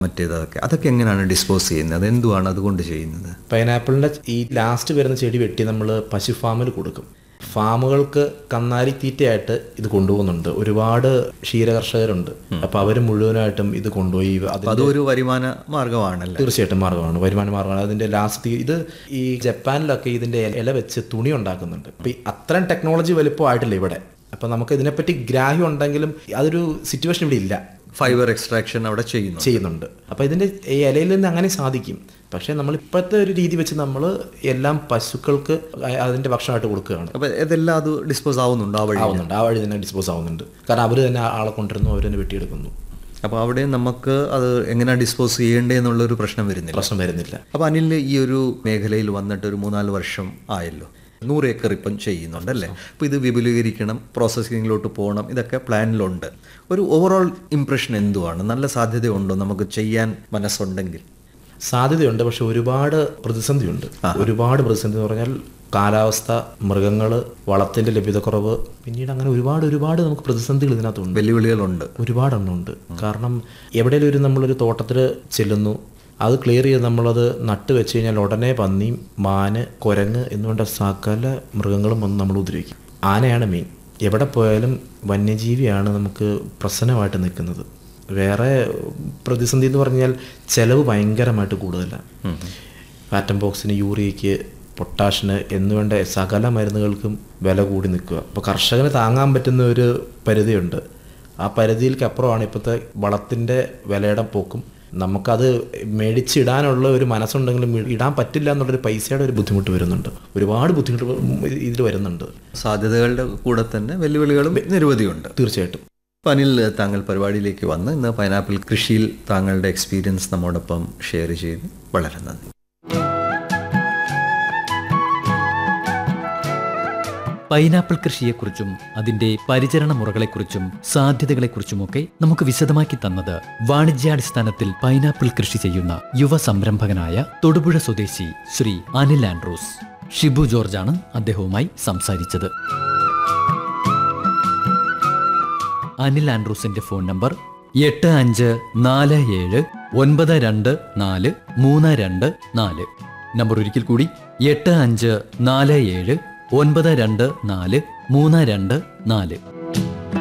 മറ്റേതൊക്കെ അതൊക്കെ എങ്ങനെയാണ് ഡിസ്പോസ് ചെയ്യുന്നത് അതെന്തുവാണ് അതുകൊണ്ട് ചെയ്യുന്നത് പൈനാപ്പിളിൻ്റെ ഈ ലാസ്റ്റ് വരുന്ന ചെടി വെട്ടി നമ്മൾ പശു ഫാമിൽ കൊടുക്കും ഫാമുകൾക്ക് കന്നാലി തീറ്റയായിട്ട് ഇത് കൊണ്ടുപോകുന്നുണ്ട് ഒരുപാട് ക്ഷീരകർഷകരുണ്ട് അപ്പോൾ അവർ മുഴുവനായിട്ടും ഇത് കൊണ്ടുപോയി അത് അപ്പൊ അതും ഒരു വരുമാന മാർഗമാണല്ലോ തീർച്ചയായിട്ടും മാർഗ്ഗമാണ് വരുമാന മാർഗ്ഗമാണ് അതിന്റെ ലാസ്റ്റ് ഇത് ഈ ജപ്പാനിലൊക്കെ ഇതിന്റെ ഇല വെച്ച് തുണി ഉണ്ടാക്കുന്നുണ്ട് അപ്പൊ ഈ അത്രയും ടെക്നോളജി വലുപ്പമായിട്ടില്ല ഇവിടെ അപ്പൊ നമുക്ക് ഇതിനെപ്പറ്റി ഗ്രാഹ്യം ഉണ്ടെങ്കിലും അതൊരു സിറ്റുവേഷൻ ഇവിടെ ഇല്ല ഫൈബർ എക്സ്ട്രാക്ഷൻ അവിടെ ചെയ്യുന്നു ചെയ്യുന്നുണ്ട് അപ്പോൾ ഇതിൻ്റെ ഈ ഇലയിൽ നിന്ന് അങ്ങനെ സാധിക്കും പക്ഷേ നമ്മൾ ഇപ്പോഴത്തെ ഒരു രീതി വെച്ച് നമ്മൾ എല്ലാം പശുക്കൾക്ക് അതിൻ്റെ ഭക്ഷണമായിട്ട് കൊടുക്കുകയാണ് അപ്പൊ ഇതെല്ലാം അത് ഡിസ്പോസ് ആവുന്നുണ്ട് ആ വഴി ആവുന്നുണ്ട് ആ വഴി തന്നെ ഡിസ്പോസ് ആവുന്നുണ്ട് കാരണം അവർ തന്നെ ആളെ കൊണ്ടുവരുന്നു അവർ തന്നെ വെട്ടിയെടുക്കുന്നു അപ്പോൾ അവിടെ നമുക്ക് അത് എങ്ങനെയാണ് ഡിസ്പോസ് ചെയ്യേണ്ടത് എന്നുള്ളൊരു പ്രശ്നം വരുന്നില്ല പ്രശ്നം വരുന്നില്ല അപ്പോൾ അനിൽ ഈ ഒരു മേഖലയിൽ വന്നിട്ട് ഒരു മൂന്നാല് വർഷം ആയല്ലോ നൂറ് ഏക്കർ ഇപ്പം ചെയ്യുന്നുണ്ടല്ലേ അപ്പോൾ ഇത് വിപുലീകരിക്കണം പ്രോസസ്സിങ്ങിലോട്ട് പോകണം ഇതൊക്കെ പ്ലാനിലുണ്ട് ഒരു ഓവറോൾ ഇംപ്രഷൻ എന്തുവാണ് നല്ല സാധ്യതയുണ്ടോ നമുക്ക് ചെയ്യാൻ മനസ്സുണ്ടെങ്കിൽ സാധ്യതയുണ്ട് പക്ഷെ ഒരുപാട് പ്രതിസന്ധിയുണ്ട് ഒരുപാട് പ്രതിസന്ധി എന്ന് പറഞ്ഞാൽ കാലാവസ്ഥ മൃഗങ്ങൾ വളത്തിൻ്റെ ലഭ്യതക്കുറവ് പിന്നീട് അങ്ങനെ ഒരുപാട് ഒരുപാട് നമുക്ക് പ്രതിസന്ധികൾ ഇതിനകത്തുണ്ട് വെല്ലുവിളികളുണ്ട് ഒരുപാടെണ്ണമുണ്ട് കാരണം എവിടെയെങ്കിലും ഒരു നമ്മളൊരു തോട്ടത്തിൽ ചെല്ലുന്നു അത് ക്ലിയർ ചെയ്ത് നമ്മളത് നട്ട് വെച്ച് കഴിഞ്ഞാൽ ഉടനെ പന്നിയും മാന് കുരങ്ങ് എന്നുവേണ്ട സകല മൃഗങ്ങളും വന്ന് നമ്മൾ ഉപദ്രവിക്കും ആനയാണ് മെയിൻ എവിടെ പോയാലും വന്യജീവിയാണ് നമുക്ക് പ്രശ്നമായിട്ട് നിൽക്കുന്നത് വേറെ പ്രതിസന്ധി എന്ന് പറഞ്ഞാൽ ചിലവ് ഭയങ്കരമായിട്ട് കൂടുതലാണ് പാറ്റം ബോക്സിന് യൂറിയയ്ക്ക് പൊട്ടാഷിന് എന്നുവേണ്ട സകല മരുന്നുകൾക്കും വില കൂടി നിൽക്കുക അപ്പോൾ കർഷകന് താങ്ങാൻ പറ്റുന്ന ഒരു പരിധിയുണ്ട് ആ പരിധിയിലേക്ക് അപ്പുറമാണ് ഇപ്പോഴത്തെ വളത്തിൻ്റെ വിലയുടെ പോക്കും നമുക്കത് മേടിച്ചിടാനുള്ള ഒരു മനസ്സുണ്ടെങ്കിലും ഇടാൻ പറ്റില്ല എന്നുള്ളൊരു പൈസയുടെ ഒരു ബുദ്ധിമുട്ട് വരുന്നുണ്ട് ഒരുപാട് ബുദ്ധിമുട്ട് ഇതിൽ വരുന്നുണ്ട് സാധ്യതകളുടെ കൂടെ തന്നെ വെല്ലുവിളികളും നിരവധിയുണ്ട് തീർച്ചയായിട്ടും അപ്പോൾ അനിൽ താങ്കൾ പരിപാടിയിലേക്ക് വന്ന് ഇന്ന് പൈനാപ്പിൾ കൃഷിയിൽ താങ്കളുടെ എക്സ്പീരിയൻസ് നമ്മോടൊപ്പം ഷെയർ ചെയ്ത് വളരെ നന്ദി പൈനാപ്പിൾ കൃഷിയെക്കുറിച്ചും അതിന്റെ പരിചരണ മുറകളെക്കുറിച്ചും സാധ്യതകളെക്കുറിച്ചുമൊക്കെ നമുക്ക് വിശദമാക്കി തന്നത് വാണിജ്യാടിസ്ഥാനത്തിൽ പൈനാപ്പിൾ കൃഷി ചെയ്യുന്ന യുവ സംരംഭകനായ തൊടുപുഴ സ്വദേശി ശ്രീ അനിൽ ആൻഡ്രൂസ് ഷിബു ജോർജാണ് അദ്ദേഹവുമായി സംസാരിച്ചത് അനിൽ ആൻഡ്രൂസിന്റെ ഫോൺ നമ്പർ എട്ട് അഞ്ച് നാല് ഏഴ് ഒൻപത് രണ്ട് നാല് മൂന്ന് രണ്ട് നാല് നമ്പർ ഒരിക്കൽ കൂടി എട്ട് അഞ്ച് നാല് ഏഴ് ഒൻപത് രണ്ട് നാല് മൂന്ന് രണ്ട് നാല്